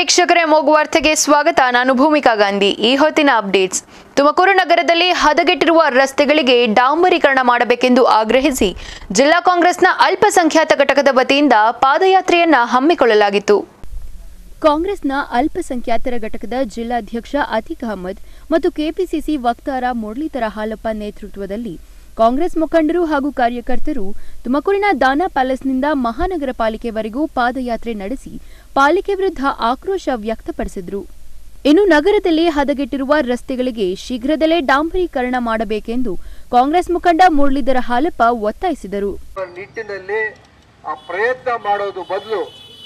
ವೀಕ್ಷಕರೇ ಮೂಗು ವಾರ್ತೆಗೆ ಸ್ವಾಗತ ನಾನು ಭೂಮಿಕಾ ಗಾಂಧಿ ಈ ಹೊತ್ತಿನ ಅಪ್ಡೇಟ್ಸ್ ತುಮಕೂರು ನಗರದಲ್ಲಿ ಹದಗೆಟ್ಟಿರುವ ರಸ್ತೆಗಳಿಗೆ ಡಾಂಬರೀಕರಣ ಮಾಡಬೇಕೆಂದು ಆಗ್ರಹಿಸಿ ಜಿಲ್ಲಾ ಕಾಂಗ್ರೆಸ್ನ ಅಲ್ಪಸಂಖ್ಯಾತ ಘಟಕದ ವತಿಯಿಂದ ಪಾದಯಾತ್ರೆಯನ್ನ ಹಮ್ಮಿಕೊಳ್ಳಲಾಗಿತ್ತು ಕಾಂಗ್ರೆಸ್ನ ಅಲ್ಪಸಂಖ್ಯಾತರ ಘಟಕದ ಜಿಲ್ಲಾಧ್ಯಕ್ಷ ಅತೀಕ್ ಅಹಮದ್ ಮತ್ತು ಕೆಪಿಸಿಸಿ ವಕ್ತಾರ ಮುರಳೀಧರ ಹಾಲಪ್ಪ ನೇತೃತ್ವದಲ್ಲಿ ಕಾಂಗ್ರೆಸ್ ಮುಖಂಡರು ಹಾಗೂ ಕಾರ್ಯಕರ್ತರು ತುಮಕೂರಿನ ದಾನಾ ಪ್ಯಾಲೇಸ್ನಿಂದ ಮಹಾನಗರ ಪಾಲಿಕೆವರೆಗೂ ಪಾದಯಾತ್ರೆ ನಡೆಸಿ ಪಾಲಿಕೆ ವಿರುದ್ಧ ಆಕ್ರೋಶ ವ್ಯಕ್ತಪಡಿಸಿದರು ಇನ್ನು ನಗರದಲ್ಲಿ ಹದಗೆಟ್ಟಿರುವ ರಸ್ತೆಗಳಿಗೆ ಶೀಘ್ರದಲ್ಲೇ ಡಾಂಬರೀಕರಣ ಮಾಡಬೇಕೆಂದು ಕಾಂಗ್ರೆಸ್ ಮುಖಂಡ ಮುರಳೀಧರ ಹಾಲಪ್ಪ ಒತ್ತಾಯಿಸಿದರು ನಿಟ್ಟಿನಲ್ಲಿ ಆ ಪ್ರಯತ್ನ ಮಾಡೋದು ಬದಲು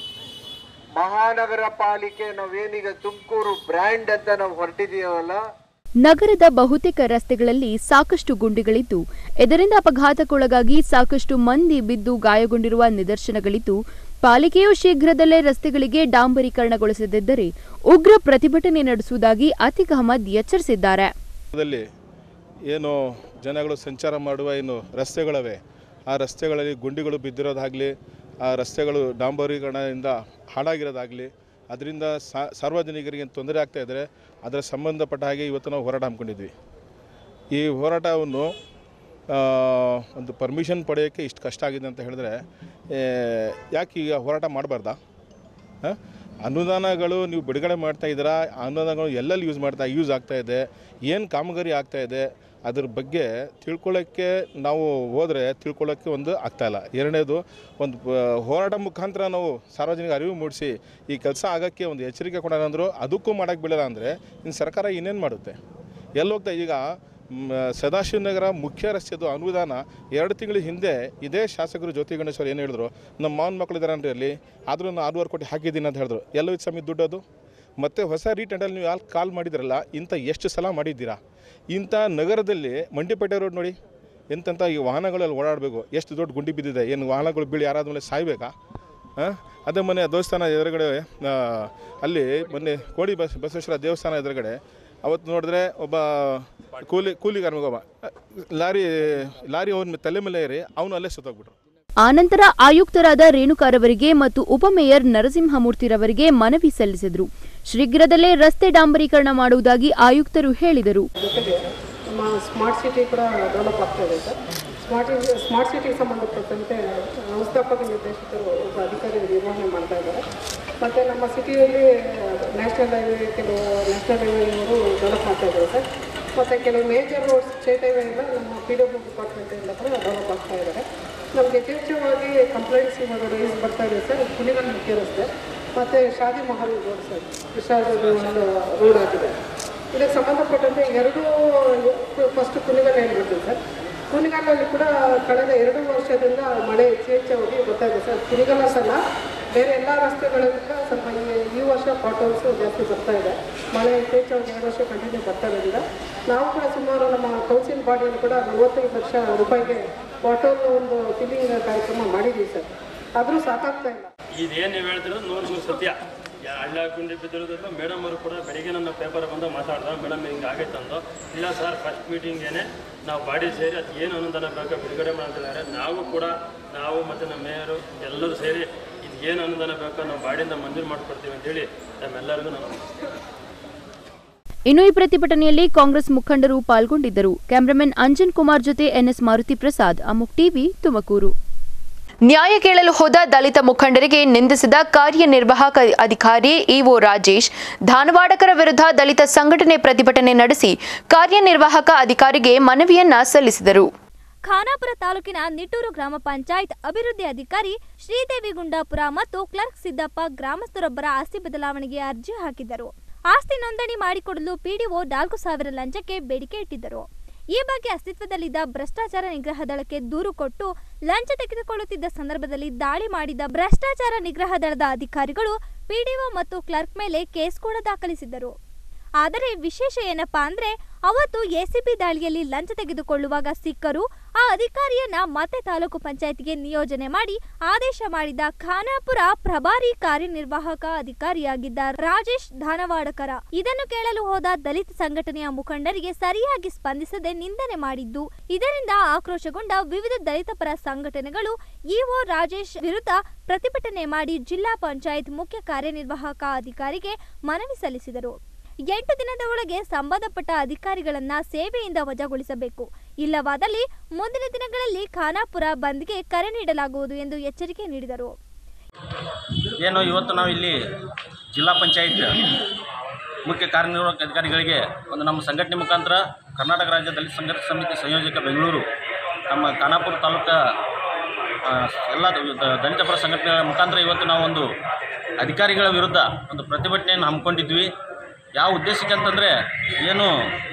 ಮಹಾನಗರ ಪಾಲಿಕೆ ನಾವೇನೀಗ ತುಮಕೂರು ಬ್ರ್ಯಾಂಡ್ ಅಂತ ನಾವು ಹೊರಟಿದೀವಲ್ಲ ನಗರದ ಬಹುತೇಕ ರಸ್ತೆಗಳಲ್ಲಿ ಸಾಕಷ್ಟು ಗುಂಡಿಗಳಿದ್ದು ಇದರಿಂದ ಅಪಘಾತಕ್ಕೊಳಗಾಗಿ ಸಾಕಷ್ಟು ಮಂದಿ ಬಿದ್ದು ಗಾಯಗೊಂಡಿರುವ ನಿದರ್ಶನಗಳಿದ್ದು ಪಾಲಿಕೆಯು ಶೀಘ್ರದಲ್ಲೇ ರಸ್ತೆಗಳಿಗೆ ಡಾಂಬರೀಕರಣಗೊಳಿಸದಿದ್ದರೆ ಉಗ್ರ ಪ್ರತಿಭಟನೆ ನಡೆಸುವುದಾಗಿ ಅತೀಕ್ ಅಹಮದ್ ಎಚ್ಚರಿಸಿದ್ದಾರೆ ದಲ್ಲಿ ಏನು ಜನಗಳು ಸಂಚಾರ ಮಾಡುವ ಏನು ರಸ್ತೆಗಳವೆ ಆ ರಸ್ತೆಗಳಲ್ಲಿ ಗುಂಡಿಗಳು ಬಿದ್ದಿರೋದಾಗಲಿ ಆ ರಸ್ತೆಗಳು ಡಾಂಬರೀಕರಣದಿಂದ ಹಾಳಾಗಿರೋದಾಗಲಿ ಅದರಿಂದ ಸಾರ್ವಜನಿಕರಿಗೆ ತೊಂದರೆ ಆಗ್ತಾ ಇದ್ದರೆ ಅದರ ಸಂಬಂಧಪಟ್ಟ ಹಾಗೆ ಇವತ್ತು ನಾವು ಹೋರಾಟ ಹಮ್ಮಿಕೊಂಡಿದ್ವಿ ಈ ಹೋರಾಟವನ್ನು ಆ, ಒಂದು ಪರ್ಮಿಷನ್ ಪಡೆಯೋಕ್ಕೆ ಇಷ್ಟು ಕಷ್ಟ ಆಗಿದೆ ಅಂತ ಹೇಳಿದ್ರೆ ಏ, ಯಾಕೆ ಈಗ ಹೋರಾಟ ಮಾಡಬಾರ್ದಾ ಹಾಂ ಅನುದಾನಗಳು ನೀವು ಬಿಡುಗಡೆ ಮಾಡ್ತಾ ಇದ್ದೀರಾ ಅನುದಾನಗಳು ಎಲ್ಲೆಲ್ಲಿ ಯೂಸ್ ಮಾಡ್ತಾ ಯೂಸ್ ಆಗ್ತಾ ಇದೆ ಏನು ಕಾಮಗಾರಿ ಆಗ್ತಾ ಇದೆ ಅದ್ರ ಬಗ್ಗೆ ತಿಳ್ಕೊಳ್ಳೋಕ್ಕೆ ನಾವು ಹೋದರೆ ತಿಳ್ಕೊಳ್ಳೋಕ್ಕೆ ಒಂದು ಆಗ್ತಾ ಇಲ್ಲ ಎರಡನೇದು ಒಂದು ಪ- ಹೋರಾಟ ಮುಖಾಂತರ ನಾವು ಸಾರ್ವಜನಿಕ ಅರಿವು ಮೂಡಿಸಿ ಈ ಕೆಲಸ ಆಗೋಕ್ಕೆ ಒಂದು ಎಚ್ಚರಿಕೆ ಕೊಡೋಣ ಅಂದರು ಅದಕ್ಕೂ ಮಾಡೋಕ್ಕೆ ಬಿಡಲ್ಲ ಅಂದರೆ ಇನ್ನು ಸರ್ಕಾರ ಇನ್ನೇನು ಮಾಡುತ್ತೆ ಎಲ್ಲಿ ಹೋಗ್ತಾ ಈಗ ಮ್, ಸದಾಶಿವನಗರ ಮುಖ್ಯ ರಸ್ತೆದು ಅನುದಾನ ಎರಡು ತಿಂಗಳ ಹಿಂದೆ ಇದೇ ಶಾಸಕರು ಜ್ಯೋತಿ ಗಣೇಶ್ವರ್ ಏನು ಹೇಳಿದ್ರು ನಮ್ಮ ಮಾವನ ಮಕ್ಕಳು ಇದ್ದಾರನ್ರಿ ಅಲ್ಲಿ ಆದರೂ ನಾನು ಆರೂವರೆ ಕೋಟಿ ಹಾಕಿದ್ದೀನಿ ಅಂತ ಹೇಳಿದ್ರು ಎಲ್ಲೋ ಸ್ವಾಮಿ ದುಡ್ಡು ಅದು ಮತ್ತು ಹೊಸ ರೀಟೆಂಡಲ್ಲಿ ನೀವು ಯಾರು ಕಾಲ್ ಮಾಡಿದ್ರಲ್ಲ ಇಂಥ ಎಷ್ಟು ಸಲ ಮಾಡಿದ್ದೀರಾ ಇಂಥ ನಗರದಲ್ಲಿ ಮಂಡಿಪೇಟೆ ರೋಡ್ ನೋಡಿ ಎಂತೆಂಥ ಈ ವಾಹನಗಳಲ್ಲಿ ಓಡಾಡಬೇಕು ಎಷ್ಟು ದೊಡ್ಡ ಗುಂಡಿ ಬಿದ್ದಿದೆ ಏನು ವಾಹನಗಳು ಬೀಳಿ ಯಾರಾದ ಮೇಲೆ ಸಾಯ್ಬೇಕಾ ಹಾಂ ಅದೇ ಮೊನ್ನೆ ದೇವಸ್ಥಾನ ಎದುರುಗಡೆ ಆ, ಅಲ್ಲಿ ಮೊನ್ನೆ ಕೋಡಿ ಬಸ್ ಬಸವೇಶ್ವರ ದೇವಸ್ಥಾನ ಎದುರುಗಡೆ ಅವತ್ತು ನೋಡಿದ್ರೆ ಒಬ್ಬ ಕೂಲಿ ಕೂಲಿ ಕಾರ್ಮಿಕ ಒಬ್ಬ ಲಾರಿ ಲಾರಿ ಅವನ ತಲೆ ಮೇಲೆ ಏರಿ ಅವನು ಅಲ್ಲೇ ಸುತ್ತೋಗ್ಬಿಟ್ರು ಆನಂತರ ಆಯುಕ್ತರಾದ ರೇಣುಕಾರವರಿಗೆ ಮತ್ತು ಉಪಮೇಯರ್ ನರಸಿಂಹಮೂರ್ತಿರವರಿಗೆ ಮನವಿ ಸಲ್ಲಿಸಿದರು ಶೀಘ್ರದಲ್ಲೇ ರಸ್ತೆ ಡಾಂಬರೀಕರಣ ಮಾಡುವುದಾಗಿ ಆಯುಕ್ತರು ಹೇಳಿದರು ಜೊತೆಗೆ ನಮ್ಮ ಸ್ಮಾರ್ಟ್ ಸಿಟಿ ಕೂಡ ಡೆವಲಪ್ ಆಗ್ತಾ ಇದೆ ಸರ್ ಸ್ಮಾರ್ಟ್ ಸ್ಮಾರ್ಟ್ ಸಿಟಿಗೆ ಸಂಬಂಧಪಟ್ಟಂತೆ ವ್ಯವಸ್ಥಾಪಕ ನಿರ್ದೇಶಕರು ಒಬ್ಬ ಅಧಿಕಾರಿ ನಿರ್ವಹಣೆ ಮಾಡ್ತಾ ಇದ್ದಾರೆ ಮತ್ತು ನಮ್ಮ ಸಿಟಿಯಲ್ಲಿ ನ್ಯಾಷನಲ್ ಹೈವೇ ಕೆಲವು ನ್ಯಾಷನಲ್ ಹೈವೇಯವರು ಡೆವಲಪ್ ಮಾಡ್ತಾ ಇದ್ದಾರೆ ಸರ್ ಮತ್ತು ಕೆಲವು ಮೇಜರ್ ರೋಡ್ಸ್ ಸ್ಟೇಟ್ ಹೈವೇ ಎಲ್ಲ ನಮ್ಮ ಪಿ ಡಬ್ಲ್ಯೂ ಡಿಪಾರ್ಟ್ಮೆಂಟಿಂದ ಕೂಡ ಡೆವಲಪ್ ಆಗ್ತಾ ಇದ್ದಾರೆ ನಮಗೆ ಯಥೇಚ್ಛವಾಗಿ ಕಂಪ್ಲೇಂಟ್ಸ್ ಇವಾಗ ರೈಸ್ ಬರ್ತಾ ಇದೆ ಸರ್ ಕುಣಿಗಲ್ ಮುಖ್ಯ ರಸ್ತೆ ಮತ್ತು ಶಾದಿ ಮಹಲ್ ರೋಡ್ ಸರ್ ವಿಶಾಲದ ಒಂದು ರೋಡ್ ಆಗಿದೆ ಇದಕ್ಕೆ ಸಂಬಂಧಪಟ್ಟಂತೆ ಎರಡೂ ಫಸ್ಟ್ ಕುಣಿಗಲ್ ಹೇಳ್ಬಿಡ್ತೀನಿ ಸರ್ ಕುಣಿಗಲ್ಲಲ್ಲಿ ಕೂಡ ಕಳೆದ ಎರಡು ವರ್ಷದಿಂದ ಮಳೆ ಹೆಚ್ಚು ಹೆಚ್ಚಾಗಿ ಬರ್ತಾ ಇದೆ ಸರ್ ಕುಣಿಗಲ್ ಅಲ್ಲ ಬೇರೆ ಎಲ್ಲ ರಸ್ತೆಗಳಿಂದ ಸ್ವಲ್ಪ ಈ- ಈ ವರ್ಷ ಪಾಟೋಲ್ಸು ಜಾಸ್ತಿ ಬರ್ತಾ ಇದೆ ಮಳೆ ಯಥೇಚ್ಛವಾಗಿ ಎರಡು ವರ್ಷ ಕಂಟಿನ್ಯೂ ಬರ್ತಾ ಇರೋದ್ರಿಂದ ನಾವು ಕೂಡ ಸುಮಾರು ನಮ್ಮ ಕೌನ್ಸಿಲ್ ಬಾಡಿಯಲ್ಲಿ ಕೂಡ ನಲವತ್ತೈದು ಲಕ್ಷ ರೂಪಾಯಿಗೆ ಪಾಟೋಲ್ ಒಂದು ಫಿಲ್ಲಿಂಗ್ ಕಾರ್ಯಕ್ರಮ ಮಾಡಿದ್ದೀವಿ ಸರ್ ಆದರೂ ಸಾಕಾಗ್ತಾ ಇಲ್ಲ ಇದೇನು ನೀವು ಹೇಳ್ತಿರೋದು ನೂರು ನೂರು ಸತ್ಯ ಯಾ- ಹಳ್ಳ ಗುಂಡಿ ಬಿದ್ದಿರೋದ್ರಿಂದ ಮೇಡಮ್ ಅವರು ಕೂಡ ಬೆಳಿಗ್ಗೆ ನನ್ನ ಪೇಪರ್ ಬಂದು ಮಾತಾಡ್ದ ಮೇಡಮ್ ಹಿಂಗೆ ಆಗೈತೆ ಅಂದು ಇಲ್ಲ ಸರ್ ಫಸ್ಟ್ ಮೀಟಿಂಗೇನೆ ನಾವು ಬಾಡಿ ಸೇರಿ ಅದು ಏನು ಅನುದಾನ ಬೇಕು ಬಿಡುಗಡೆ ಮಾಡ್ತಿದ್ದಾರೆ ನಾವು ಕೂಡ ನಾವು ಮತ್ತು ನಮ್ಮ ಮೇಯರು ಎಲ್ಲರೂ ಸೇರಿ ಇದು ಏನು ಅನುದಾನ ಬೇಕೋ ನಾವು ಬಾಡಿಯಿಂದ ಮಂಜೂರು ಮಾಡಿಕೊಡ್ತೀವಿ ಅಂತೇಳಿ ನಮ್ಮೆಲ್ಲರಿಗೂ ನಾನು ಇನ್ನು ಈ ಪ್ರತಿಭಟನೆಯಲ್ಲಿ ಕಾಂಗ್ರೆಸ್ ಮುಖಂಡರು ಪಾಲ್ಗೊಂಡಿದ್ದರು ಕ್ಯಾಮರಾಮನ್ ಅಂಜನ್ ಕುಮಾರ್ ಜೊತೆ ಎನ್ಎಸ್ ಮಾರುತಿ ಪ್ರಸಾದ್ ಅಮುಕ್ ಟಿವಿ ತುಮಕೂರು ನ್ಯಾಯ ಕೇಳಲು ಹೋದ ದಲಿತ ಮುಖಂಡರಿಗೆ ನಿಂದಿಸಿದ ಕಾರ್ಯನಿರ್ವಾಹಕ ಅಧಿಕಾರಿ ಇಒ ರಾಜೇಶ್ ಧಾನವಾಡಕರ ವಿರುದ್ಧ ದಲಿತ ಸಂಘಟನೆ ಪ್ರತಿಭಟನೆ ನಡೆಸಿ ಕಾರ್ಯನಿರ್ವಾಹಕ ಅಧಿಕಾರಿಗೆ ಮನವಿಯನ್ನ ಸಲ್ಲಿಸಿದರು ಖಾನಾಪುರ ತಾಲೂಕಿನ ನಿಟ್ಟೂರು ಗ್ರಾಮ ಪಂಚಾಯತ್ ಅಭಿವೃದ್ಧಿ ಅಧಿಕಾರಿ ಶ್ರೀದೇವಿ ಗುಂಡಾಪುರ ಮತ್ತು ಕ್ಲರ್ಕ್ ಸಿದ್ದಪ್ಪ ಗ್ರಾಮಸ್ಥರೊಬ್ಬರ ಆಸ್ತಿ ಬದಲಾವಣೆಗೆ ಅರ್ಜಿ ಹಾಕಿದ್ದರು ಆಸ್ತಿ ನೋಂದಣಿ ಮಾಡಿಕೊಡಲು ಪಿಡಿಒ ನಾಲ್ಕು ಸಾವಿರ ಲಂಚಕ್ಕೆ ಬೇಡಿಕೆ ಇಟ್ಟಿದ್ದರು ಈ ಬಗ್ಗೆ ಅಸ್ತಿತ್ವದಲ್ಲಿದ್ದ ಭ್ರಷ್ಟಾಚಾರ ನಿಗ್ರಹ ದಳಕ್ಕೆ ದೂರು ಕೊಟ್ಟು ಲಂಚ ತೆಗೆದುಕೊಳ್ಳುತ್ತಿದ್ದ ಸಂದರ್ಭದಲ್ಲಿ ದಾಳಿ ಮಾಡಿದ ಭ್ರಷ್ಟಾಚಾರ ನಿಗ್ರಹ ದಳದ ಅಧಿಕಾರಿಗಳು ಪಿಡಿಒ ಮತ್ತು ಕ್ಲರ್ಕ್ ಮೇಲೆ ಕೇಸ್ ಕೂಡ ದಾಖಲಿಸಿದ್ದರು ಆದರೆ ವಿಶೇಷ ಏನಪ್ಪಾ ಅಂದ್ರೆ ಅವತ್ತು ಎಸಿಬಿ ದಾಳಿಯಲ್ಲಿ ಲಂಚ ತೆಗೆದುಕೊಳ್ಳುವಾಗ ಸಿಕ್ಕರು ಆ ಅಧಿಕಾರಿಯನ್ನ ಮತ್ತೆ ತಾಲೂಕು ಪಂಚಾಯತ್ಗೆ ನಿಯೋಜನೆ ಮಾಡಿ ಆದೇಶ ಮಾಡಿದ ಖಾನಾಪುರ ಪ್ರಭಾರಿ ಕಾರ್ಯನಿರ್ವಾಹಕ ಅಧಿಕಾರಿಯಾಗಿದ್ದ ರಾಜೇಶ್ ಧಾನವಾಡಕರ ಇದನ್ನು ಕೇಳಲು ಹೋದ ದಲಿತ ಸಂಘಟನೆಯ ಮುಖಂಡರಿಗೆ ಸರಿಯಾಗಿ ಸ್ಪಂದಿಸದೆ ನಿಂದನೆ ಮಾಡಿದ್ದು ಇದರಿಂದ ಆಕ್ರೋಶಗೊಂಡ ವಿವಿಧ ದಲಿತ ಪರ ಸಂಘಟನೆಗಳು ಇಒ ರಾಜೇಶ್ ವಿರುದ್ಧ ಪ್ರತಿಭಟನೆ ಮಾಡಿ ಜಿಲ್ಲಾ ಪಂಚಾಯತ್ ಮುಖ್ಯ ಕಾರ್ಯನಿರ್ವಾಹಕ ಅಧಿಕಾರಿಗೆ ಮನವಿ ಸಲ್ಲಿಸಿದರು ಎಂಟು ದಿನದ ಒಳಗೆ ಸಂಬಂಧಪಟ್ಟ ಅಧಿಕಾರಿಗಳನ್ನ ಸೇವೆಯಿಂದ ವಜಾಗೊಳಿಸಬೇಕು ಇಲ್ಲವಾದಲ್ಲಿ ಮುಂದಿನ ದಿನಗಳಲ್ಲಿ ಖಾನಾಪುರ ಬಂದ್ಗೆ ಕರೆ ನೀಡಲಾಗುವುದು ಎಂದು ಎಚ್ಚರಿಕೆ ನೀಡಿದರು ಏನು ಇವತ್ತು ನಾವು ಇಲ್ಲಿ ಜಿಲ್ಲಾ ಪಂಚಾಯತ್ ಮುಖ್ಯ ಕಾರ್ಯನಿರ್ವಾಹಕ ಅಧಿಕಾರಿಗಳಿಗೆ ಒಂದು ನಮ್ಮ ಸಂಘಟನೆ ಮುಖಾಂತರ ಕರ್ನಾಟಕ ರಾಜ್ಯ ದಲಿತ ಸಂಘರ್ಷ ಸಮಿತಿ ಸಂಯೋಜಕ ಬೆಂಗಳೂರು ನಮ್ಮ ಖಾನಾಪುರ ತಾಲೂಕಾ ಆ, ಎಲ್ಲ ದ- ದ- ದಲಿತ ಪರ ಸಂಘಟನೆಗಳ ಮುಖಾಂತರ ಇವತ್ತು ನಾವು ಒಂದು ಅಧಿಕಾರಿಗಳ ವಿರುದ್ಧ ಒಂದು ಪ್ರತಿಭಟನೆಯನ್ನು ಹಮ್ಮಿಕೊಂಡಿದ್ವಿ ಯಾವ ಉದ್ದೇಶಕ್ಕೆ ಅಂತಂದರೆ ಏನು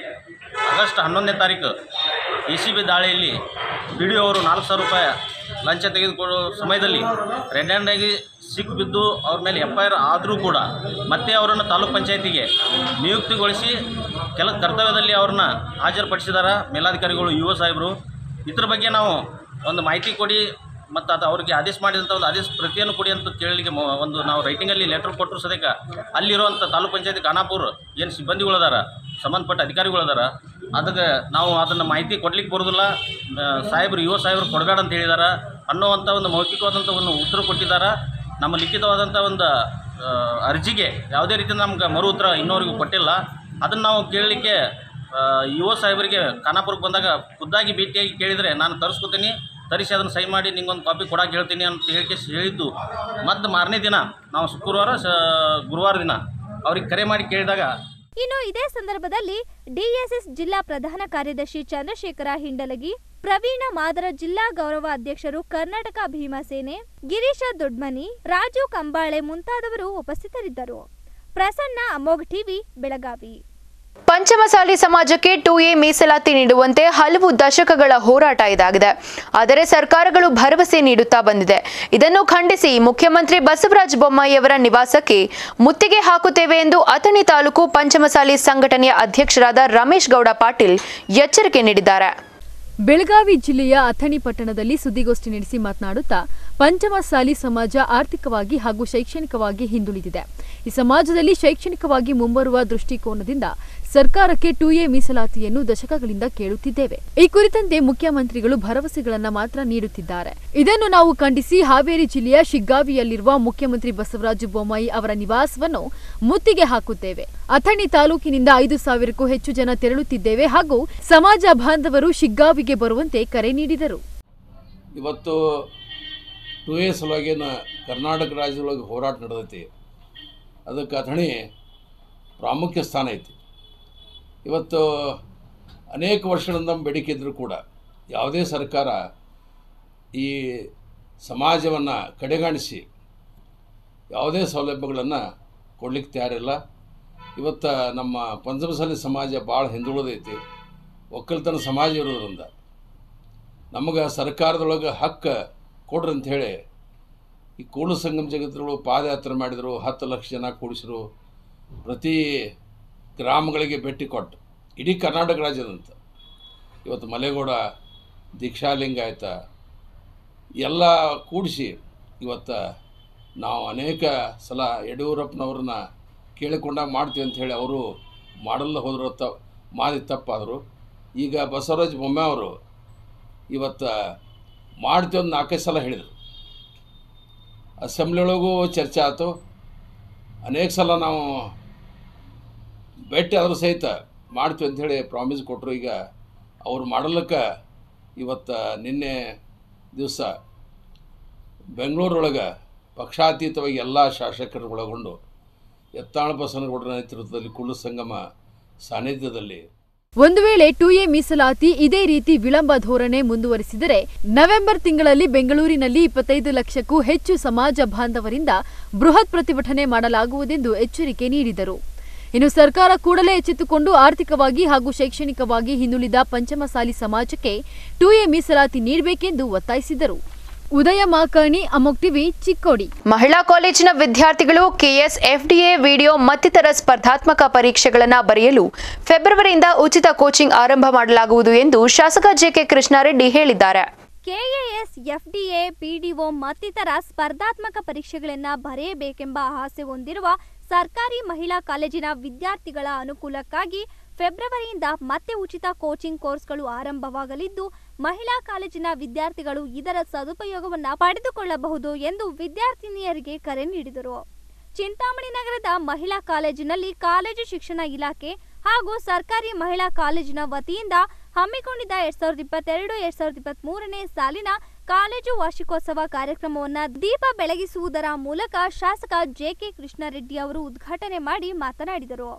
ಆಗಸ್ಟ್ ಹನ್ನೊಂದನೇ ತಾರೀಕು ಎ ಸಿ ಬಿ ದಾಳಿಯಲ್ಲಿ ಪಿ ಡಿ ಅವರು ನಾಲ್ಕು ಸಾವಿರ ರೂಪಾಯಿ ಲಂಚ ತೆಗೆದುಕೊಳ್ಳೋ ಸಮಯದಲ್ಲಿ ರೆಡ್ ಹ್ಯಾಂಡ್ ಆಗಿ ಸಿಕ್ಕು ಬಿದ್ದು ಅವ್ರ ಮೇಲೆ ಎಫ್ ಐ ಆರ್ ಆದರೂ ಕೂಡ ಮತ್ತೆ ಅವರನ್ನು ತಾಲೂಕ್ ಪಂಚಾಯತಿಗೆ ನಿಯುಕ್ತಿಗೊಳಿಸಿ ಕೆಲ ಕರ್ತವ್ಯದಲ್ಲಿ ಅವ್ರನ್ನ ಹಾಜರುಪಡಿಸಿದಾರ ಮೇಲಾಧಿಕಾರಿಗಳು ಯು ಸಾಹೇಬರು ಇದ್ರ ಬಗ್ಗೆ ನಾವು ಒಂದು ಮಾಹಿತಿ ಕೊಡಿ ಮತ್ತು ಅದು ಅವ್ರಿಗೆ ಆದೇಶ ಮಾಡಿದಂಥ ಒಂದು ಆದೇಶ ಪ್ರತಿಯನ್ನು ಕೊಡಿ ಅಂತ ಕೇಳಲಿಕ್ಕೆ ಮೊ- ಒಂದು ನಾವು ರೈಟಿಂಗಲ್ಲಿ ಲೆಟ್ರ್ ಕೊಟ್ಟರು ಸದ್ಯಕ್ಕ ಅಲ್ಲಿರುವಂಥ ತಾಲೂಕ್ ಪಂಚಾಯತಿ ಖಾನಾಪುರ ಏನು ಸಿಬ್ಬಂದಿಗಳದಾರ ಸಂಬಂಧಪಟ್ಟ ಅಧಿಕಾರಿಗಳದಾರ ಅದಕ್ಕೆ ನಾವು ಅದನ್ನು ಮಾಹಿತಿ ಕೊಡ್ಲಿಕ್ಕೆ ಬರೋದಿಲ್ಲ ಆ, ಸಾಹೇಬರು ಯುವ ಸಾಹೇಬರು ಕೊಡಬೇಡ ಅಂತ ಹೇಳಿದಾರ ಅನ್ನೋವಂಥ ಒಂದು ಮೌಖಿಕವಾದಂಥ ಒಂದು ಉತ್ತರ ಕೊಟ್ಟಿದ್ದಾರೆ ನಮ್ಮ ಲಿಖಿತವಾದಂಥ ಒಂದು ಆ, ಅರ್ಜಿಗೆ ಯಾವುದೇ ರೀತಿ ನಮ್ಗೆ ಮರು ಉತ್ತರ ಇನ್ನೋರಿಗೂ ಕೊಟ್ಟಿಲ್ಲ ಅದನ್ನು ನಾವು ಕೇಳಲಿಕ್ಕೆ ಯುವ ಸಾಹೇಬರಿಗೆ ಖಾನಾಪುರಕ್ಕೆ ಬಂದಾಗ ಖುದ್ದಾಗಿ ಭೇಟಿಯಾಗಿ ಕೇಳಿದರೆ ನಾನು ತರಿಸ್ಕೊತೀನಿ ತರಿಸಿ ಅದನ್ನು ಸೈ ಮಾಡಿ ನಿಂಗೊಂದು ಕಾಪಿ ಕೊಡಕ್ಕೆ ಹೇಳ್ತೀನಿ ಅಂತ ಹೇಳಿಕೆ ಹೇಳಿದ್ದು ಮತ್ತು ಮಾರನೇ ದಿನ ನಾವು ಶುಕ್ರವಾರ ಸ ಗುರುವಾರ ದಿನ ಅವ್ರಿಗೆ ಕರೆ ಮಾಡಿ ಕೇಳಿದಾಗ ಇನ್ನು ಇದೇ ಸಂದರ್ಭದಲ್ಲಿ ಡಿಎಸ್ಎಸ್ ಜಿಲ್ಲಾ ಪ್ರಧಾನ ಕಾರ್ಯದರ್ಶಿ ಚಂದ್ರಶೇಖರ ಹಿಂಡಲಗಿ ಪ್ರವೀಣ ಮಾದರ ಜಿಲ್ಲಾ ಗೌರವ ಅಧ್ಯಕ್ಷರು ಕರ್ನಾಟಕ ಭೀಮಸೇನೆ ಗಿರೀಶ ದೊಡ್ಮನಿ ರಾಜು ಕಂಬಾಳೆ ಮುಂತಾದವರು ಉಪಸ್ಥಿತರಿದ್ದರು ಪ್ರಸನ್ನ ಅಮೋಘ್ ಟಿವಿ ಬೆಳಗಾವಿ ಪಂಚಮಸಾಲಿ ಸಮಾಜಕ್ಕೆ ಟು ಎ ಮೀಸಲಾತಿ ನೀಡುವಂತೆ ಹಲವು ದಶಕಗಳ ಹೋರಾಟ ಇದಾಗಿದೆ ಆದರೆ ಸರ್ಕಾರಗಳು ಭರವಸೆ ನೀಡುತ್ತಾ ಬಂದಿದೆ ಇದನ್ನು ಖಂಡಿಸಿ ಮುಖ್ಯಮಂತ್ರಿ ಬಸವರಾಜ ಬೊಮ್ಮಾಯಿಯವರ ನಿವಾಸಕ್ಕೆ ಮುತ್ತಿಗೆ ಹಾಕುತ್ತೇವೆ ಎಂದು ಅಥಣಿ ತಾಲೂಕು ಪಂಚಮಸಾಲಿ ಸಂಘಟನೆಯ ಅಧ್ಯಕ್ಷರಾದ ರಮೇಶ್ ಗೌಡ ಪಾಟೀಲ್ ಎಚ್ಚರಿಕೆ ನೀಡಿದ್ದಾರೆ ಬೆಳಗಾವಿ ಜಿಲ್ಲೆಯ ಅಥಣಿ ಪಟ್ಟಣದಲ್ಲಿ ಸುದ್ದಿಗೋಷ್ಠಿ ನಡೆಸಿ ಮಾತನಾಡುತ್ತಾ ಪಂಚಮಸಾಲಿ ಸಮಾಜ ಆರ್ಥಿಕವಾಗಿ ಹಾಗೂ ಶೈಕ್ಷಣಿಕವಾಗಿ ಹಿಂದುಳಿದಿದೆ ಈ ಸಮಾಜದಲ್ಲಿ ಶೈಕ್ಷಣಿಕವಾಗಿ ಮುಂಬರುವ ದೃಷ್ಟಿಕೋನದಿಂದ ಸರ್ಕಾರಕ್ಕೆ ಟು ಎ ಮೀಸಲಾತಿಯನ್ನು ದಶಕಗಳಿಂದ ಕೇಳುತ್ತಿದ್ದೇವೆ ಈ ಕುರಿತಂತೆ ಮುಖ್ಯಮಂತ್ರಿಗಳು ಭರವಸೆಗಳನ್ನ ಮಾತ್ರ ನೀಡುತ್ತಿದ್ದಾರೆ ಇದನ್ನು ನಾವು ಖಂಡಿಸಿ ಹಾವೇರಿ ಜಿಲ್ಲೆಯ ಶಿಗ್ಗಾವಿಯಲ್ಲಿರುವ ಮುಖ್ಯಮಂತ್ರಿ ಬಸವರಾಜ ಬೊಮ್ಮಾಯಿ ಅವರ ನಿವಾಸವನ್ನು ಮುತ್ತಿಗೆ ಹಾಕುತ್ತೇವೆ ಅಥಣಿ ತಾಲೂಕಿನಿಂದ ಐದು ಸಾವಿರಕ್ಕೂ ಹೆಚ್ಚು ಜನ ತೆರಳುತ್ತಿದ್ದೇವೆ ಹಾಗೂ ಸಮಾಜ ಬಾಂಧವರು ಶಿಗ್ಗಾವಿಗೆ ಬರುವಂತೆ ಕರೆ ನೀಡಿದರು ಇವತ್ತು ಟು ಎ ಸಲುವಾಗಿನ ಕರ್ನಾಟಕ ರಾಜ್ಯದೊಳಗೆ ಹೋರಾಟ ನಡೆದೈತಿ ಅದಕ್ಕೆ ಅಥಣಿ ಪ್ರಾಮುಖ್ಯ ಸ್ಥಾನ ಐತಿ ಇವತ್ತು ಅನೇಕ ವರ್ಷಗಳಿಂದ ನಮ್ಮ ಬೇಡಿಕೆ ಇದ್ದರೂ ಕೂಡ ಯಾವುದೇ ಸರ್ಕಾರ ಈ ಸಮಾಜವನ್ನು ಕಡೆಗಾಣಿಸಿ ಯಾವುದೇ ಸೌಲಭ್ಯಗಳನ್ನು ಕೊಡ್ಲಿಕ್ಕೆ ತಯಾರಿಲ್ಲ ಇವತ್ತು ನಮ್ಮ ಪಂಚಮಸಾಲಿ ಸಮಾಜ ಭಾಳ ಹಿಂದುಳಿದೈತಿ ಒಕ್ಕಲ್ತನ ಸಮಾಜ ಇರೋದ್ರಿಂದ ನಮಗೆ ಸರ್ಕಾರದೊಳಗೆ ಹಕ್ಕ ಕೊಡ್ರಿ ಅಂಥೇಳಿ ಈ ಕೂಡು ಸಂಗಮ ಜಗತ್ತರೊಳಗೆ ಪಾದಯಾತ್ರೆ ಮಾಡಿದರು ಹತ್ತು ಲಕ್ಷ ಜನ ಕೂಡಿಸಿರು ಪ್ರತಿ ಗ್ರಾಮಗಳಿಗೆ ಭೇಟಿ ಕೊಟ್ಟು ಇಡೀ ಕರ್ನಾಟಕ ರಾಜ್ಯದಂತ ಇವತ್ತು ಮಲೆಗೌಡ ದೀಕ್ಷಾಲಿಂಗಾಯತ ಎಲ್ಲ ಕೂಡಿಸಿ ಇವತ್ತು ನಾವು ಅನೇಕ ಸಲ ಯಡಿಯೂರಪ್ಪನವ್ರನ್ನ ಕೇಳಿಕೊಂಡಾಗ ಮಾಡ್ತೀವಿ ಅಂತ ಹೇಳಿ ಅವರು ಮಾಡಲ್ಲ ಹೋದ್ರು ತ ಮಾದಿ ತಪ್ಪಾದರು ಈಗ ಬಸವರಾಜ ಬೊಮ್ಮಾಯಿ ಅವರು ಇವತ್ತು ಮಾಡ್ತೀವಿ ಒಂದು ನಾಲ್ಕೈದು ಸಲ ಹೇಳಿದರು ಅಸೆಂಬ್ಲಿ ಒಳಗೂ ಚರ್ಚೆ ಆಯಿತು ಅನೇಕ ಸಲ ನಾವು ಭೇಟಿ ಆದರೂ ಸಹಿತ ಮಾಡ್ತೀವಿ ಅಂಥೇಳಿ ಪ್ರಾಮಿಸ್ ಕೊಟ್ಟರು ಈಗ ಅವ್ರು ಮಾಡಲಿಕ್ಕೆ ಇವತ್ತು ನಿನ್ನೆ ದಿವಸ ಬೆಂಗಳೂರೊಳಗೆ ಪಕ್ಷಾತೀತವಾಗಿ ಎಲ್ಲ ಶಾಸಕರು ಒಳಗೊಂಡು ಎತ್ತಾಳ ಬಸವನಗೌಡರ ನೇತೃತ್ವದಲ್ಲಿ ಕುಳ್ಳು ಸಂಗಮ ಸಾನ್ನಿಧ್ಯದಲ್ಲಿ ಒಂದು ವೇಳೆ ಟು ಎ ಮೀಸಲಾತಿ ಇದೇ ರೀತಿ ವಿಳಂಬ ಧೋರಣೆ ಮುಂದುವರಿಸಿದರೆ ನವೆಂಬರ್ ತಿಂಗಳಲ್ಲಿ ಬೆಂಗಳೂರಿನಲ್ಲಿ ಇಪ್ಪತ್ತೈದು ಲಕ್ಷಕ್ಕೂ ಹೆಚ್ಚು ಸಮಾಜ ಬಾಂಧವರಿಂದ ಬೃಹತ್ ಪ್ರತಿಭಟನೆ ಮಾಡಲಾಗುವುದೆಂದು ಎಚ್ಚರಿಕೆ ನೀಡಿದರು ಇನ್ನು ಸರ್ಕಾರ ಕೂಡಲೇ ಎಚ್ಚೆತ್ತುಕೊಂಡು ಆರ್ಥಿಕವಾಗಿ ಹಾಗೂ ಶೈಕ್ಷಣಿಕವಾಗಿ ಹಿಂದುಳಿದ ಪಂಚಮಸಾಲಿ ಸಮಾಜಕ್ಕೆ ಟು ಎ ಮೀಸಲಾತಿ ನೀಡಬೇಕೆಂದು ಒತ್ತಾಯಿಸಿದರು ಉದಯ ಮಾಕಾಣಿ ಅಮೋಕ್ ಟಿವಿ ಚಿಕ್ಕೋಡಿ ಮಹಿಳಾ ಕಾಲೇಜಿನ ವಿದ್ಯಾರ್ಥಿಗಳು ಕೆಎಸ್ ಎಫ್ಡಿಎ ವಿಡಿಯೋ ಮತ್ತಿತರ ಸ್ಪರ್ಧಾತ್ಮಕ ಪರೀಕ್ಷೆಗಳನ್ನು ಬರೆಯಲು ಫೆಬ್ರವರಿಯಿಂದ ಉಚಿತ ಕೋಚಿಂಗ್ ಆರಂಭ ಮಾಡಲಾಗುವುದು ಎಂದು ಶಾಸಕ ಜೆಕೆ ಕೃಷ್ಣಾರೆಡ್ಡಿ ಹೇಳಿದ್ದಾರೆ ಕೆಎಎಸ್ ಎಫ್ಡಿಎ ಪಿಡಿಒ ಮತ್ತಿತರ ಸ್ಪರ್ಧಾತ್ಮಕ ಪರೀಕ್ಷೆಗಳನ್ನ ಬರೆಯಬೇಕೆಂಬ ಆಸೆ ಹೊಂದಿರುವ ಸರ್ಕಾರಿ ಮಹಿಳಾ ಕಾಲೇಜಿನ ವಿದ್ಯಾರ್ಥಿಗಳ ಅನುಕೂಲಕ್ಕಾಗಿ ಫೆಬ್ರವರಿಯಿಂದ ಮತ್ತೆ ಉಚಿತ ಕೋಚಿಂಗ್ ಕೋರ್ಸ್ಗಳು ಆರಂಭವಾಗಲಿದ್ದು ಮಹಿಳಾ ಕಾಲೇಜಿನ ವಿದ್ಯಾರ್ಥಿಗಳು ಇದರ ಸದುಪಯೋಗವನ್ನ ಪಡೆದುಕೊಳ್ಳಬಹುದು ಎಂದು ವಿದ್ಯಾರ್ಥಿನಿಯರಿಗೆ ಕರೆ ನೀಡಿದರು ಚಿಂತಾಮಣಿ ನಗರದ ಮಹಿಳಾ ಕಾಲೇಜಿನಲ್ಲಿ ಕಾಲೇಜು ಶಿಕ್ಷಣ ಇಲಾಖೆ ಹಾಗೂ ಸರ್ಕಾರಿ ಮಹಿಳಾ ಕಾಲೇಜಿನ ವತಿಯಿಂದ ಹಮ್ಮಿಕೊಂಡಿದ್ದ ಎರಡ್ ಸಾವಿರದ ಇಪ್ಪತ್ತೆರಡು ಎರಡ್ ಸಾವಿರದ ಇಪ್ಪತ್ತ್ ಮೂರನೇ ಸಾಲಿನ ಕಾಲೇಜು ವಾರ್ಷಿಕೋತ್ಸವ ಕಾರ್ಯಕ್ರಮವನ್ನ ದೀಪ ಬೆಳಗಿಸುವುದರ ಮೂಲಕ ಶಾಸಕ ಜೆಕೆ ಕೃಷ್ಣಾರೆಡ್ಡಿ ಅವರು ಉದ್ಘಾಟನೆ ಮಾಡಿ ಮಾತನಾಡಿದರು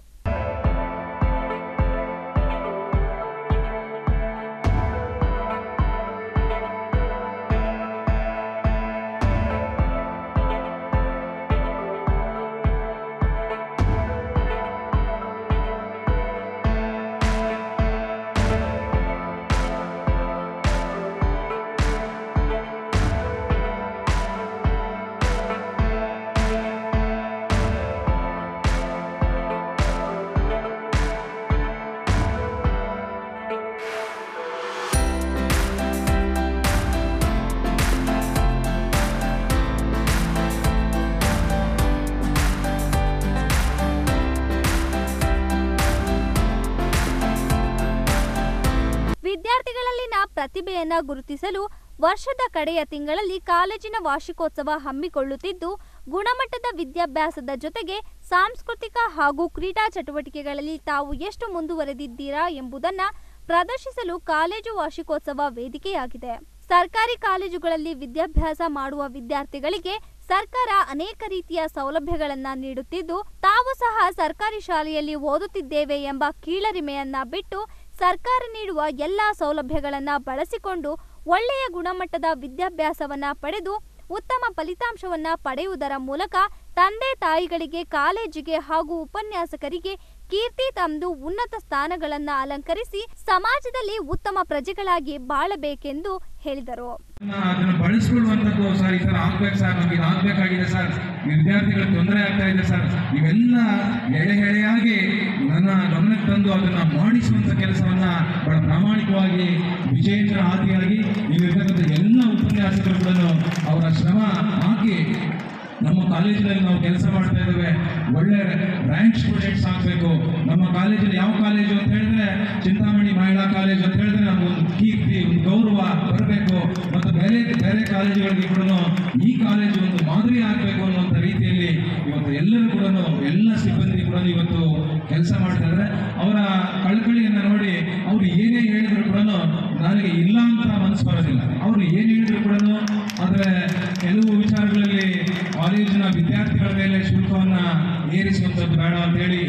ವಿದ್ಯಾರ್ಥಿಗಳಲ್ಲಿನ ಪ್ರತಿಭೆಯನ್ನ ಗುರುತಿಸಲು ವರ್ಷದ ಕಡೆಯ ತಿಂಗಳಲ್ಲಿ ಕಾಲೇಜಿನ ವಾರ್ಷಿಕೋತ್ಸವ ಹಮ್ಮಿಕೊಳ್ಳುತ್ತಿದ್ದು ಗುಣಮಟ್ಟದ ವಿದ್ಯಾಭ್ಯಾಸದ ಜೊತೆಗೆ ಸಾಂಸ್ಕೃತಿಕ ಹಾಗೂ ಕ್ರೀಡಾ ಚಟುವಟಿಕೆಗಳಲ್ಲಿ ತಾವು ಎಷ್ಟು ಮುಂದುವರೆದಿದ್ದೀರಾ ಎಂಬುದನ್ನ ಪ್ರದರ್ಶಿಸಲು ಕಾಲೇಜು ವಾರ್ಷಿಕೋತ್ಸವ ವೇದಿಕೆಯಾಗಿದೆ ಸರ್ಕಾರಿ ಕಾಲೇಜುಗಳಲ್ಲಿ ವಿದ್ಯಾಭ್ಯಾಸ ಮಾಡುವ ವಿದ್ಯಾರ್ಥಿಗಳಿಗೆ ಸರ್ಕಾರ ಅನೇಕ ರೀತಿಯ ಸೌಲಭ್ಯಗಳನ್ನ ನೀಡುತ್ತಿದ್ದು ತಾವು ಸಹ ಸರ್ಕಾರಿ ಶಾಲೆಯಲ್ಲಿ ಓದುತ್ತಿದ್ದೇವೆ ಎಂಬ ಕೀಳರಿಮೆಯನ್ನ ಬಿಟ್ಟು ಸರ್ಕಾರ ನೀಡುವ ಎಲ್ಲಾ ಸೌಲಭ್ಯಗಳನ್ನ ಬಳಸಿಕೊಂಡು ಒಳ್ಳೆಯ ಗುಣಮಟ್ಟದ ವಿದ್ಯಾಭ್ಯಾಸವನ್ನ ಪಡೆದು ಉತ್ತಮ ಫಲಿತಾಂಶವನ್ನ ಪಡೆಯುವುದರ ಮೂಲಕ ತಂದೆ ತಾಯಿಗಳಿಗೆ ಕಾಲೇಜಿಗೆ ಹಾಗೂ ಉಪನ್ಯಾಸಕರಿಗೆ ಕೀರ್ತಿ ತಂದು ಉನ್ನತ ಸ್ಥಾನಗಳನ್ನ ಅಲಂಕರಿಸಿ ಸಮಾಜದಲ್ಲಿ ಉತ್ತಮ ಪ್ರಜೆಗಳಾಗಿ ಬಾಳಬೇಕೆಂದು ಹೇಳಿದರು ಅದನ್ನು ಬಳಸ್ಕೊಳ್ಳುವಂಥದ್ದು ಸರ್ ಈ ಥರ ಆಗ್ಬೇಕು ಸರ್ ನಮ್ಗೆ ಇದು ಆಗ್ಬೇಕಾಗಿದೆ ಸರ್ ವಿದ್ಯಾರ್ಥಿಗಳಿಗೆ ತೊಂದರೆ ಆಗ್ತಾ ಇದೆ ಸರ್ ಇವೆಲ್ಲ ಎಳೆ ಎಳೆಯಾಗಿ ನನ್ನ ಗಮನಕ್ಕೆ ತಂದು ಅದನ್ನು ಮಾಡಿಸುವಂಥ ಕೆಲಸವನ್ನ ಬಹಳ ಪ್ರಾಮಾಣಿಕವಾಗಿ ವಿಜೇಂದ್ರ ಆದಿಯಾಗಿ ಇಲ್ಲಿರ್ತಕ್ಕಂಥ ಎಲ್ಲ ಉಪನ್ಯಾಸಕರು ಕೂಡ ಅವರ ಶ್ರಮ ಹಾಕಿ ನಮ್ಮ ಕಾಲೇಜಿನಲ್ಲಿ ನಾವು ಕೆಲಸ ಮಾಡ್ತಾ ಇದ್ದೇವೆ ಒಳ್ಳೆ ರ್ಯಾಂಕ್ ಸ್ಟೂಡೆಂಟ್ಸ್ ಆಗಬೇಕು ನಮ್ಮ ಕಾಲೇಜಲ್ಲಿ ಯಾವ ಕಾಲೇಜು ಅಂತ ಹೇಳಿದ್ರೆ ಚಿಂತಾಮಣಿ ಮಹಿಳಾ ಕಾಲೇಜು ಅಂತ ಹೇಳಿದ್ರೆ ನಮಗೊಂದು ಕೀರ್ತಿ ಒಂದು ಗೌರವ ಬರಬೇಕು ಮತ್ತು ಬೇರೆ ಬೇರೆ ಕಾಲೇಜುಗಳಿಗೆ ಕೂಡ ಈ ಕಾಲೇಜು ಒಂದು ಮಾದರಿ ಆಗಬೇಕು ಅನ್ನುವಂಥ ರೀತಿಯಲ್ಲಿ ಇವತ್ತು ಎಲ್ಲರೂ ಕೂಡ ಎಲ್ಲ ಸಿಬ್ಬಂದಿ ಕೂಡ ಇವತ್ತು ಕೆಲಸ ಮಾಡ್ತಾ ಇದ್ದಾರೆ ಅವರ ಕಳಕಳಿಯನ್ನು ನೋಡಿ ಅವರು ಏನೇ ಹೇಳಿದ್ರು ಕೂಡ ನನಗೆ ಇಲ್ಲ ಅಂತ ಮನಸ್ಸು ಬರೋದಿಲ್ಲ ಅವರು ಏನು ಹೇಳಿದ್ರು ಕೂಡ ಆದರೆ ಕೆಲವು ವಿಚಾರಗಳಲ್ಲಿ ಕಾಲೇಜಿನ ವಿದ್ಯಾರ್ಥಿಗಳ ಮೇಲೆ ಶುಲ್ಕವನ್ನ ಏರಿಸುವಂಥದ್ದು ಬೇಡ ಅಂತ ಹೇಳಿ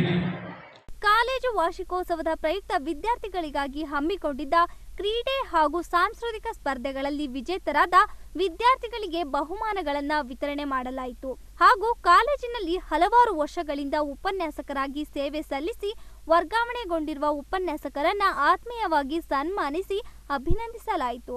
ಕಾಲೇಜು ವಾರ್ಷಿಕೋತ್ಸವದ ಪ್ರಯುಕ್ತ ವಿದ್ಯಾರ್ಥಿಗಳಿಗಾಗಿ ಹಮ್ಮಿಕೊಂಡಿದ್ದ ಕ್ರೀಡೆ ಹಾಗೂ ಸಾಂಸ್ಕೃತಿಕ ಸ್ಪರ್ಧೆಗಳಲ್ಲಿ ವಿಜೇತರಾದ ವಿದ್ಯಾರ್ಥಿಗಳಿಗೆ ಬಹುಮಾನಗಳನ್ನ ವಿತರಣೆ ಮಾಡಲಾಯಿತು ಹಾಗೂ ಕಾಲೇಜಿನಲ್ಲಿ ಹಲವಾರು ವರ್ಷಗಳಿಂದ ಉಪನ್ಯಾಸಕರಾಗಿ ಸೇವೆ ಸಲ್ಲಿಸಿ ವರ್ಗಾವಣೆಗೊಂಡಿರುವ ಉಪನ್ಯಾಸಕರನ್ನ ಆತ್ಮೀಯವಾಗಿ ಸನ್ಮಾನಿಸಿ ಅಭಿನಂದಿಸಲಾಯಿತು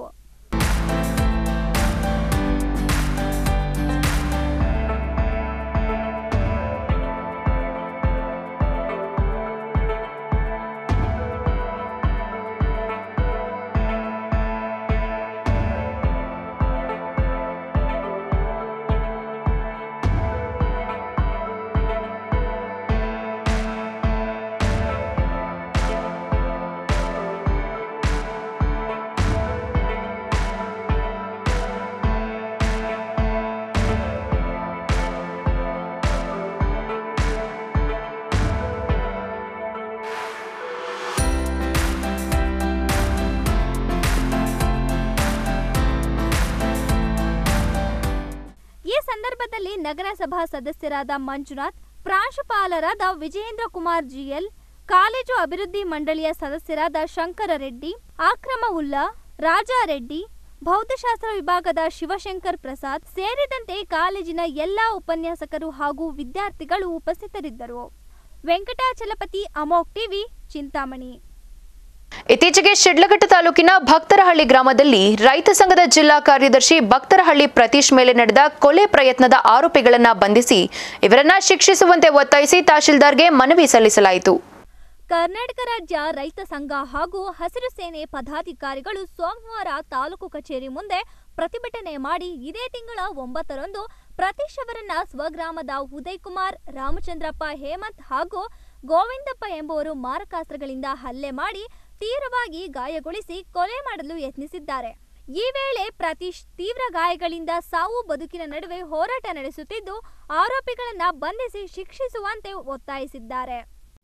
ಈ ಸಂದರ್ಭದಲ್ಲಿ ನಗರಸಭಾ ಸದಸ್ಯರಾದ ಮಂಜುನಾಥ್ ಪ್ರಾಂಶುಪಾಲರಾದ ವಿಜಯೇಂದ್ರ ಕುಮಾರ್ ಜಿಎಲ್ ಕಾಲೇಜು ಅಭಿವೃದ್ಧಿ ಮಂಡಳಿಯ ಸದಸ್ಯರಾದ ಶಂಕರ ರೆಡ್ಡಿ ಆಕ್ರಮ ಉಲ್ಲಾ ರಾಜಾರೆಡ್ಡಿ ಭೌತಶಾಸ್ತ್ರ ವಿಭಾಗದ ಶಿವಶಂಕರ್ ಪ್ರಸಾದ್ ಸೇರಿದಂತೆ ಕಾಲೇಜಿನ ಎಲ್ಲಾ ಉಪನ್ಯಾಸಕರು ಹಾಗೂ ವಿದ್ಯಾರ್ಥಿಗಳು ಉಪಸ್ಥಿತರಿದ್ದರು ವೆಂಕಟಾಚಲಪತಿ ಅಮೋಕ್ ಟಿವಿ ಚಿಂತಾಮಣಿ ಇತ್ತೀಚೆಗೆ ಶಿಡ್ಲಘಟ್ಟ ತಾಲೂಕಿನ ಭಕ್ತರಹಳ್ಳಿ ಗ್ರಾಮದಲ್ಲಿ ರೈತ ಸಂಘದ ಜಿಲ್ಲಾ ಕಾರ್ಯದರ್ಶಿ ಭಕ್ತರಹಳ್ಳಿ ಪ್ರತೀಶ್ ಮೇಲೆ ನಡೆದ ಕೊಲೆ ಪ್ರಯತ್ನದ ಆರೋಪಿಗಳನ್ನ ಬಂಧಿಸಿ ಇವರನ್ನ ಶಿಕ್ಷಿಸುವಂತೆ ಒತ್ತಾಯಿಸಿ ತಹಶೀಲ್ದಾರ್ಗೆ ಮನವಿ ಸಲ್ಲಿಸಲಾಯಿತು ಕರ್ನಾಟಕ ರಾಜ್ಯ ರೈತ ಸಂಘ ಹಾಗೂ ಹಸಿರು ಸೇನೆ ಪದಾಧಿಕಾರಿಗಳು ಸೋಮವಾರ ತಾಲೂಕು ಕಚೇರಿ ಮುಂದೆ ಪ್ರತಿಭಟನೆ ಮಾಡಿ ಇದೇ ತಿಂಗಳ ಒಂಬತ್ತರಂದು ಪ್ರತೀಶ್ ಅವರನ್ನ ಸ್ವಗ್ರಾಮದ ಉದಯ್ ಕುಮಾರ್ ರಾಮಚಂದ್ರಪ್ಪ ಹೇಮಂತ್ ಹಾಗೂ ಗೋವಿಂದಪ್ಪ ಎಂಬುವರು ಮಾರಕಾಸ್ತ್ರಗಳಿಂದ ಹಲ್ಲೆ ಮಾಡಿ ತೀವ್ರವಾಗಿ ಗಾಯಗೊಳಿಸಿ ಕೊಲೆ ಮಾಡಲು ಯತ್ನಿಸಿದ್ದಾರೆ ಈ ವೇಳೆ ಪ್ರತೀಶ್ ತೀವ್ರ ಗಾಯಗಳಿಂದ ಸಾವು ಬದುಕಿನ ನಡುವೆ ಹೋರಾಟ ನಡೆಸುತ್ತಿದ್ದು ಆರೋಪಿಗಳನ್ನ ಬಂಧಿಸಿ ಶಿಕ್ಷಿಸುವಂತೆ ಒತ್ತಾಯಿಸಿದ್ದಾರೆ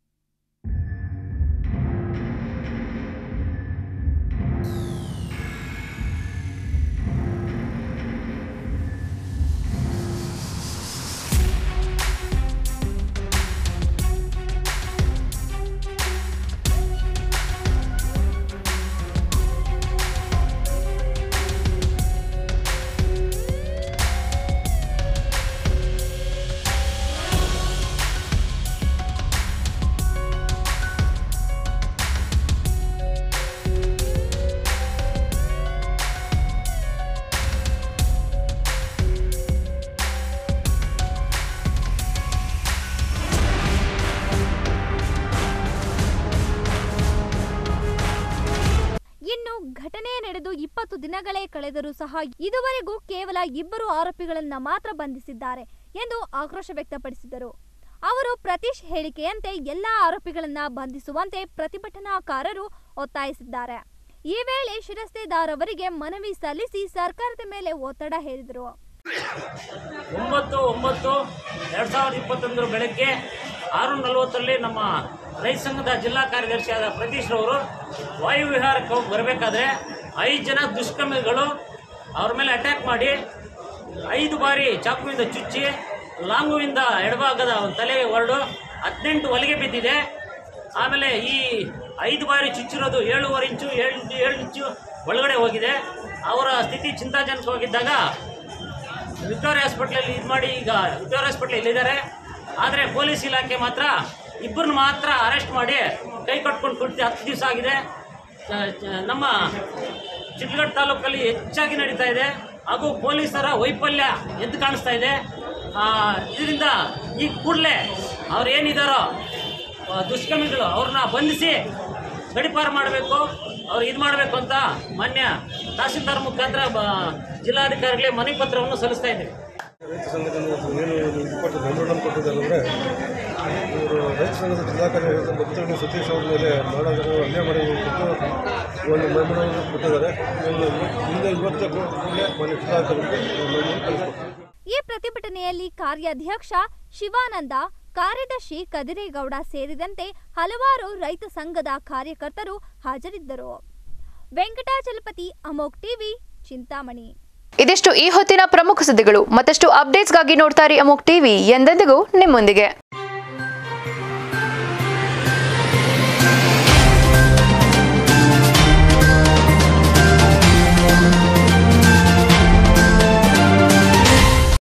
ಇನ್ನು ಘಟನೆ ನಡೆದು ಇಪ್ಪತ್ತು ದಿನಗಳೇ ಕಳೆದರೂ ಸಹ ಇದುವರೆಗೂ ಕೇವಲ ಇಬ್ಬರು ಆರೋಪಿಗಳನ್ನ ಮಾತ್ರ ಬಂಧಿಸಿದ್ದಾರೆ ಎಂದು ಆಕ್ರೋಶ ವ್ಯಕ್ತಪಡಿಸಿದರು ಅವರು ಪ್ರತೀಶ್ ಹೇಳಿಕೆಯಂತೆ ಎಲ್ಲಾ ಆರೋಪಿಗಳನ್ನ ಬಂಧಿಸುವಂತೆ ಪ್ರತಿಭಟನಾಕಾರರು ಒತ್ತಾಯಿಸಿದ್ದಾರೆ ಈ ವೇಳೆ ಶಿರಸ್ತೇದಾರ್ ಅವರಿಗೆ ಮನವಿ ಸಲ್ಲಿಸಿ ಸರ್ಕಾರದ ಮೇಲೆ ಒತ್ತಡ ಹೇರಿದರು ಒಂಬತ್ತು ಒಂಬತ್ತು ಎರಡು ಸಾವಿರದ ಇಪ್ಪತ್ತೊಂದರ ಬೆಳಗ್ಗೆ ಆರು ನಲವತ್ತರಲ್ಲಿ ನಮ್ಮ ರೈತ ಸಂಘದ ಜಿಲ್ಲಾ ಕಾರ್ಯದರ್ಶಿಯಾದ ಪ್ರತೀಶ್ ರವರು ವಾಯು ವಿಹಾರಕ್ಕೆ ಹೋಗಿ ಬರಬೇಕಾದ್ರೆ ಐದು ಜನ ದುಷ್ಕರ್ಮಿಗಳು ಅವ್ರ ಮೇಲೆ ಅಟ್ಯಾಕ್ ಮಾಡಿ ಐದು ಬಾರಿ ಚಾಕುವಿಂದ ಚುಚ್ಚಿ ಲಾಂಗುವಿಂದ ಎಡಭಾಗದ ಒಂದು ತಲೆ ಹೊರಡು ಹದಿನೆಂಟು ಹೊಲಿಗೆ ಬಿದ್ದಿದೆ ಆಮೇಲೆ ಈ ಐದು ಬಾರಿ ಚುಚ್ಚಿರೋದು ಏಳುವರೆ ಇಂಚು ಏಳು ಇಂಚು ಏಳು ಇಂಚು ಒಳಗಡೆ ಹೋಗಿದೆ ಅವರ ಸ್ಥಿತಿ ಚಿಂತಾಜನಕವಾಗಿದ್ದಾಗ ವಿಕ್ಟೋರಿಯಾ ಹಾಸ್ಪಿಟ್ಲಲ್ಲಿ ಇದು ಮಾಡಿ ಈಗ ವಿಕ್ಟೋರಿಯಾ ಹಾಸ್ಪಿಟ್ಲ್ ಇಲ್ಲಿದ್ದಾರೆ ಆದರೆ ಪೊಲೀಸ್ ಇಲಾಖೆ ಮಾತ್ರ ಇಬ್ಬರನ್ನ ಮಾತ್ರ ಅರೆಸ್ಟ್ ಮಾಡಿ ಕೈ ಕಟ್ಕೊಂಡು ಕುಳಿತು ಹತ್ತು ದಿವಸ ಆಗಿದೆ ಚ- ಚ- ನಮ್ಮ ಚಿತ್ರಗಢ ತಾಲೂಕಲ್ಲಿ ಹೆಚ್ಚಾಗಿ ನಡೀತಾ ಇದೆ ಹಾಗೂ ಪೊಲೀಸರ ವೈಫಲ್ಯ ಎದ್ದು ಕಾಣಿಸ್ತಾ ಇದೆ ಆ, ಇದರಿಂದ ಈ ಕೂಡಲೇ ಅವ್ರು ಏನಿದ್ದಾರೋ ಆ, ದುಷ್ಕರ್ಮಿಗಳು ಅವ್ರನ್ನ ಬಂಧಿಸಿ ಗಡಿಪಾರು ಮಾಡಬೇಕು ಅವ್ರು ಇದು ಮಾಡಬೇಕು ಅಂತ ಮಾನ್ಯ ತಹಸೀಲ್ದಾರ್ ಮುಖಾಂತರ ಬ- ಜಿಲ್ಲಾಧಿಕಾರಿಗಳಿಗೆ ಮನವಿ ಪತ್ರವನ್ನು ಸಲ್ಲಿಸ್ತಾ ಇದ್ದೀವಿ ರೈತ ಸಂಘದಿಂದ ಏನು ಇಪ್ಪತ್ತು ಮೆಮೊರಂಡಮ್ ಕೊಟ್ಟಿದ್ದಾರೆ ಅಂದರೆ ಇವರು ರೈತ ಸಂಘದ ಜಿಲ್ಲಾ ಕಾರ್ಯದರ್ಶಿ ಭಕ್ತರನ್ನು ಸತೀಶ್ ಅವ್ರ ಮೇಲೆ ಮಾಡೋದನ್ನು ಹಲ್ಲೆ ಮಾಡಿರುವಂಥದ್ದು ಒಂದು ಮೆಮೊರಂಡಮ್ ಕೊಟ್ಟಿದ್ದಾರೆ ಇವನ್ನು ಹಿಂದೆ ಇವತ್ತು ಕೂಡಲೇ ಮನೆ ಜಿಲ್ಲಾಧಿಕಾರಿಗೆ ಮೆಮೊರಂಡಮ್ ಕಳಿಸ್ಕೊಡ್ತಾರೆ ಈ ಪ್ರತಿಭಟನೆಯಲ್ಲಿ ಕಾರ್ಯಾಧ್ಯಕ್ಷ ಶಿವಾನಂದ ಕಾರ್ಯದರ್ಶಿ ಕದಿರೇಗೌಡ ಸೇರಿದಂತೆ ಹಲವಾರು ರೈತ ಸಂಘದ ಕಾರ್ಯಕರ್ತರು ಹಾಜರಿದ್ದರು ವೆಂಕಟಾಚಲಪತಿ ಅಮೋಕ್ ಟಿವಿ ಚಿಂತಾಮಣಿ ಇದಿಷ್ಟು ಈ ಹೊತ್ತಿನ ಪ್ರಮುಖ ಸುದ್ದಿಗಳು ಮತ್ತಷ್ಟು ಅಪ್ಡೇಟ್ಸ್ಗಾಗಿ ನೋಡ್ತಾರೆ ಅಮೋಕ್ ಟಿವಿ ಎಂದೆಂದಿಗೂ ನಿಮ್ಮೊಂದಿಗೆ